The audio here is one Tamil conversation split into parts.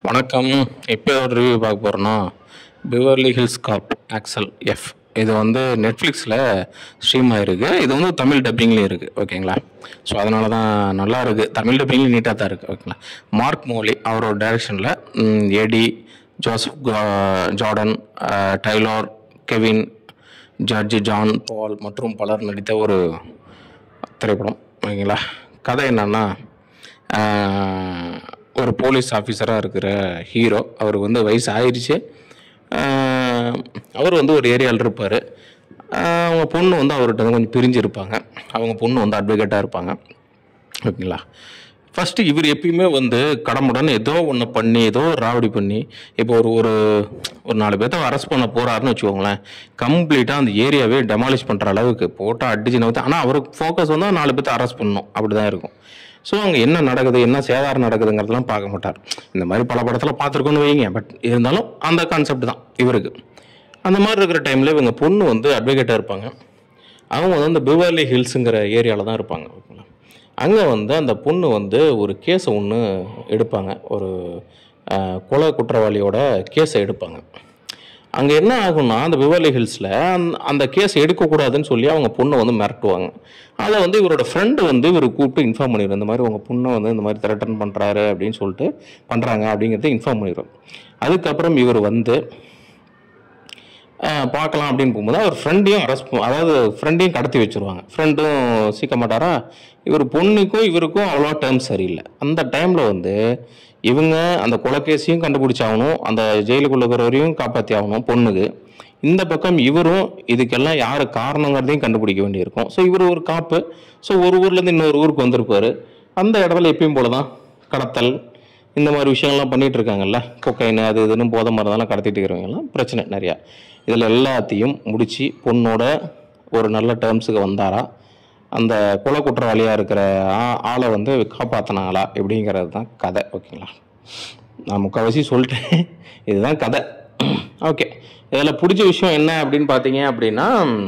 வணக்கம் இப்போ ஒரு ரிவ்யூ பார்க்க போகிறோன்னா Beverly Hills Cop Axel F இது வந்து நெட்ஃப்ளிக்ஸில் ஸ்ட்ரீம் ஆகிருக்கு இது வந்து தமிழ் டப்பிங்லேயும் இருக்குது ஓகேங்களா ஸோ அதனால தான் நல்லா இருக்குது தமிழ் டப்பிங்லேயும் நீட்டாக தான் இருக்குது ஓகேங்களா மார்க் மோலி அவரோட டைரக்ஷனில் ஏடி ஜோசப் கா- ஜார்டன் அஹ், டைலர் கெவின் ஜார்ஜி ஜான் பால் மற்றும் பலர் நடித்த ஒரு திரைப்படம் ஓகேங்களா கதை என்னன்னா ஆஹ், ஒரு போலீஸ் ஆஃபீஸராக இருக்கிற ஹீரோ அவருக்கு வந்து வயசு ஆயிடுச்சு ஆஹ், அவர் வந்து ஒரு ஏரியாவில் இருப்பார் அவங்க பொண்ணு வந்து அவர்கிட்ட வந்து கொஞ்சம் பிரிஞ்சு இருப்பாங்க அவங்க பொண்ணு வந்து அட்வொகேட்டாக இருப்பாங்க ஓகேங்களா ஃபஸ்ட்டு இவர் எப்பயுமே வந்து கடமுடன் ஏதோ ஒன்று பண்ணி ஏதோ ஒரு ராவடி பண்ணி இப்போ ஒரு ஒரு ஒரு நாலு பேர்த்த அரெஸ்ட் பண்ண போகிறாருன்னு வச்சுக்கோங்களேன் கம்ப்ளீட்டாக அந்த ஏரியாவே டெமாலிஷ் பண்ணுற அளவுக்கு போட்டால் அடிச்சு நவுத்து ஆனால் அவருக்கு ஃபோக்கஸ் வந்து நாலு பேர்த்த அரெஸ்ட் பண்ணணும் அப்படி தான் இருக்கும் ஸோ அங்கே என்ன நடக்குது என்ன சேதாரம் நடக்குதுங்கிறதெல்லாம் பார்க்க மாட்டார் இந்த மாதிரி பல படத்தில் பார்த்துருக்கோன்னு வைங்க பட் இருந்தாலும் அந்த கான்செப்ட் தான் இவருக்கு அந்த மாதிரி இருக்கிற டைமில் இவங்க பொண்ணு வந்து அட்வொகேட்டாக இருப்பாங்க அவங்க வந்து அந்த பிவர்லி ஹில்ஸுங்கிற ஏரியாவில் தான் இருப்பாங்க ஓகேங்களா அங்கே வந்து அந்த பொண்ணு வந்து ஒரு கேஸை ஒன்று எடுப்பாங்க ஒரு அஹ், கொலை குற்றவாளியோட கேஸை எடுப்பாங்க அங்கே என்ன ஆகும்னா அந்த பிவர்லி ஹில்ஸில் அந்த அந்த கேஸ் எடுக்கக்கூடாதுன்னு சொல்லி அவங்க பொண்ணை வந்து மிரட்டுவாங்க அதை வந்து இவரோட ஃப்ரெண்டு வந்து இவர் கூப்பிட்டு இன்ஃபார்ம் பண்ணிடுவோம் இந்த மாதிரி உங்கள் பொண்ணை வந்து இந்த மாதிரி த்ரெட்டன் பண்ணுறாரு அப்படின்னு சொல்லிட்டு பண்ணுறாங்க அப்படிங்கிறத இன்ஃபார்ம் பண்ணிடுவோம் அதுக்கப்புறம் இவர் வந்து அஹ், பார்க்கலாம் அப்படின்னு போகும்போது அவர் ஃப்ரெண்டையும் அரெஸ்ட் அதாவது ஃப்ரெண்டையும் கடத்தி வச்சிருவாங்க ஃப்ரெண்டும் சீக்க மாட்டாரா இவர் பொண்ணுக்கும் இவருக்கும் அவ்வளோ டேர்ம் சரியில்லை அந்த டைமில் வந்து இவங்க அந்த கொலைகேஸையும் கண்டுபிடிச்சாகணும் அந்த ஜெயிலுக்குள்ள இருக்கிறவரையும் காப்பாற்றி ஆகணும் பொண்ணுக்கு இந்த பக்கம் இவரும் இதுக்கெல்லாம் யார் காரணங்கிறதையும் கண்டுபிடிக்க வேண்டியிருக்கும் ஸோ இவர் ஒரு காப்பு ஸோ ஒரு ஊர்லேருந்து இன்னொரு ஊருக்கு வந்திருப்பாரு அந்த இடத்துல எப்பயும் போல தான் கடத்தல் இந்த மாதிரி விஷயங்கள்லாம் பண்ணிட்டு இருக்காங்கல்ல கொக்கைன் அது இதுன்னு போதை மருந்தெல்லாம் கடத்திட்டு இருக்கிறவங்கலாம் பிரச்சனை நிறையா இதில் எல்லாத்தையும் முடிச்சு பொண்ணோட ஒரு நல்ல டேர்ம்ஸுக்கு வந்தாரா அந்த கொலை குற்றவாளியாக இருக்கிற ஆ- ஆளை வந்து காப்பாற்றினாங்களா இப்படிங்கிறது தான் கதை ஓகேங்களா நான் முக்கால்வாசி சொல்லிட்டேன் இதுதான் கதை ஓகே இதில் பிடிச்ச விஷயம் என்ன அப்படின்னு பார்த்தீங்க அப்படின்னா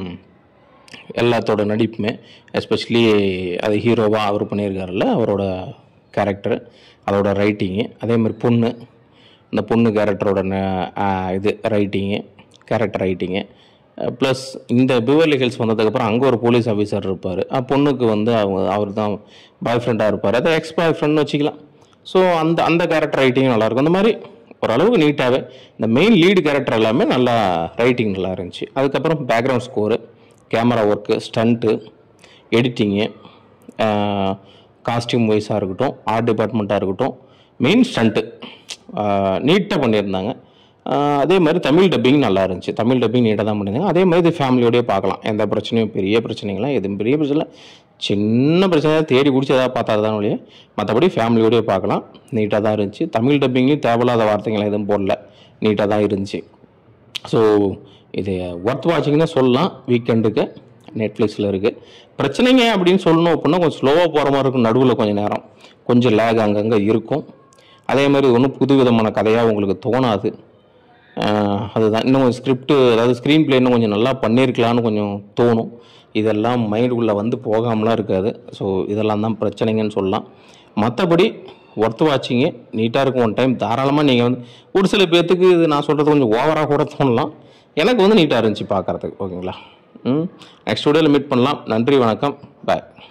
எல்லாத்தோட நடிப்புமே எஸ்பெஷலி அது ஹீரோவாக அவர் பண்ணியிருக்காருல்ல அவரோட கேரக்டர் அதோட ரைட்டிங்கு அதே மாதிரி பொண்ணு இந்த பொண்ணு கேரக்டரோட இது ரைட்டிங்கு கேரக்டர் ரைட்டிங்கு ப்ளஸ் இந்த பிவர்லி ஹில்ஸ் வந்ததுக்கப்புறம் அங்கே ஒரு போலீஸ் ஆஃபீஸர் இருப்பார் பொண்ணுக்கு வந்து அவங்க அவர் தான் பாய் ஃப்ரெண்டாக இருப்பார் அதை எக்ஸ் பாய் ஃப்ரெண்ட்னு வச்சுக்கலாம் ஸோ அந்த அந்த கேரக்டர் ரைட்டிங் நல்லாயிருக்கும் அந்த மாதிரி ஓரளவுக்கு நீட்டாகவே இந்த மெயின் லீடு கேரக்டர் எல்லாமே நல்லா ரைட்டிங் நல்லா இருந்துச்சு அதுக்கப்புறம் background score camera work stunt editing costume வைஸாக இருக்கட்டும் ஆர்ட் டிபார்ட்மெண்ட்டாக இருக்கட்டும் மெயின் ஸ்டண்ட்டு நீட்டாக பண்ணியிருந்தாங்க ஆஹ் அதே மாதிரி தமிழ் டப்பிங் நல்லா இருந்துச்சு தமிழ் டப்பிங் நீட்டாக தான் பண்ணியிருந்தாங்க அதே மாதிரி இது ஃபேமிலியோடய பார்க்கலாம் எந்த பிரச்சனையும் பெரிய பிரச்சனைகள்லாம் எதுவும் பெரிய பிரச்சனை இல்லை. சின்ன பிரச்சனை தேடி பிடிச்சி ஏதாவது பார்த்தா தான் ஒழிய மற்றபடி ஃபேமிலியோடய பார்க்கலாம் நீட்டாக தான் இருந்துச்சு தமிழ் டப்பிங்லேயும் தேவையில்லாத வார்த்தைகள் எதுவும் போடல நீட்டாக தான் இருந்துச்சு ஸோ இது ஒர்த் வாட்சிங்னு சொல்லலாம் வீக்கெண்டுக்கு நெட்ஃப்ளிக்ஸில் இருக்குது பிரச்சனைங்க அப்படின்னு சொல்லணும் அப்படின்னா கொஞ்சம் ஸ்லோவாக போகிற மாதிரி இருக்கும் நடுவில் கொஞ்சம் நேரம் கொஞ்சம் லேக் அங்கங்கே இருக்கும் அதே மாதிரி ஒன்றும் புது விதமான கதையாக உங்களுக்கு தோணாது ஆஹ் அதுதான் இன்னும் கொஞ்சம் ஸ்கிரிப்ட் அதாவது ஸ்க்ரீன் பிளே இன்னும் கொஞ்சம் நல்லா பண்ணியிருக்கலான்னு கொஞ்சம் தோணும் இதெல்லாம் மைண்டுக்குள்ளே வந்து போகாமலாம் இருக்காது ஸோ இதெல்லாம் தான் பிரச்சனைங்கன்னு சொல்லலாம் மற்றபடி ஒர்த் வாட்சிங்கு நீட்டாக இருக்கும் ஒன் டைம் தாராளமாக நீங்கள் வந்து ஒரு சில பேர்த்துக்கு இது நான் சொல்கிறது கொஞ்சம் ஓவராக கூட தோணலாம் எனக்கு வந்து நீட்டாக இருந்துச்சு பார்க்குறதுக்கு ஓகேங்களா ம் நெக்ஸ்ட் வீடியோவில் மீட் பண்ணலாம் நன்றி வணக்கம் பாய்